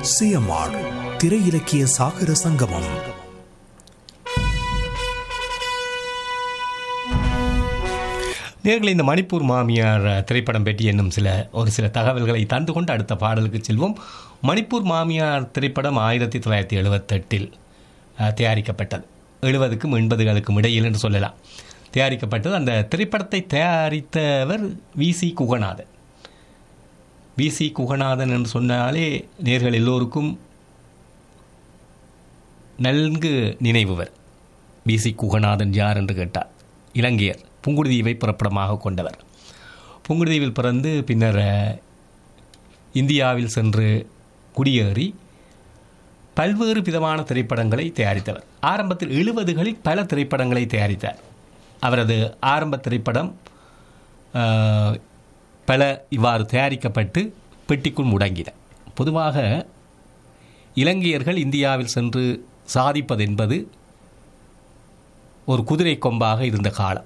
CMR திரை இலக்கிய சாகர சங்கமம் நேர்களை இந்த மணிப்பூர் மாமியார் திரைப்படம் பற்றி என்னும் சில ஒரு சில தகவல்களை தந்து கொண்டு அடுத்த பாடலுக்கு செல்வோம் மணிப்பூர் மாமியார் திரைப்படம் ஆயிரத்தி தொள்ளாயிரத்தி எழுபத்தெட்டில் அஹ், தயாரிக்கப்பட்டது எழுபதுக்கும் எண்பதுகளுக்கும் இடையில் என்று சொல்லலாம் தயாரிக்கப்பட்டது அந்த திரைப்படத்தை தயாரித்தவர் V C Guganathan V C Guganathan என்று சொன்னாலே நேர்கள் எல்லோருக்கும் நன்கு நினைவுவர் வி சி குகநாதன் யார் என்று கேட்டார் இலங்கையர் புங்குடுதீவை புறப்படமாக கொண்டவர் புங்குடுதீவில் பிறந்து பின்னர் அஹ், இந்தியாவில் சென்று குடியேறி பல்வேறு விதமான திரைப்படங்களை தயாரித்தவர் ஆரம்பத்தில் எழுபதுகளில் பல திரைப்படங்களை தயாரித்தார் அவரது ஆரம்ப திரைப்படம் அஹ், பல இவ்வாறு தயாரிக்கப்பட்டு பெட்டிக்குள் முடங்கின பொதுவாக இலங்கையர்கள் இந்தியாவில் சென்று சாதிப்பது என்பது ஒரு குதிரை கொம்பாக இருந்த காலம்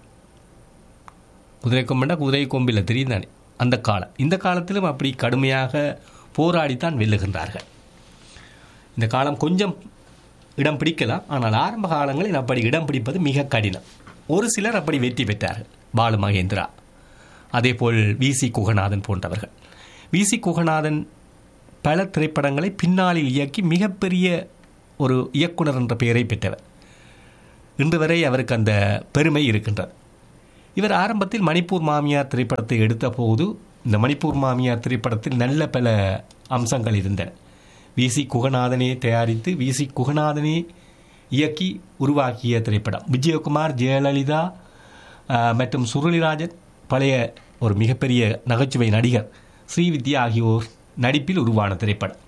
குதிரை கொம்புனா குதிரை கொம்பில் தெரியும் தானே அந்த காலம் இந்த காலத்திலும் அப்படி கடுமையாக போராடித்தான் வெல்லுகின்றார்கள் இந்த காலம் கொஞ்சம் இடம் பிடிக்கலாம் ஆனால் ஆரம்ப காலங்களில் அப்படி இடம் பிடிப்பது மிக கடினம் ஒரு சிலர் அப்படி வெற்றி பெற்றார்கள் பாலு மகேந்திரா அதேபோல் வி சி குகநாதன் போன்றவர்கள் வி சி குகநாதன் பல திரைப்படங்களை பின்னாளில் இயக்கி மிகப்பெரிய ஒரு இயக்குனர் என்ற பெயரை பெற்றவர் இன்று வரை அவருக்கு அந்த பெருமை இருக்கின்றது இவர் ஆரம்பத்தில் மணிப்பூர் மாமியார் திரைப்படத்தை எடுத்த போது இந்த மணிப்பூர் மாமியார் திரைப்படத்தில் நல்ல பல அம்சங்கள் இருந்தன வி சி குகநாதனே தயாரித்து வி சி குகநாதனே இயக்கி உருவாக்கிய திரைப்படம் விஜயகுமார் ஜெயலலிதா ஆஹ், மற்றும் சுருளிராஜன் பழைய ஒரு மிகப்பெரிய நகைச்சுவை நடிகர் ஸ்ரீவித்யா ஆகியோர் நடிப்பில் உருவான திரைப்படம்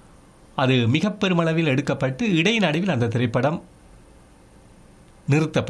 அது மிக பெருமளவில் எடுக்கப்பட்டு இடைநடுவில் அந்த திரைப்படம் நிறுத்தப்பட்டது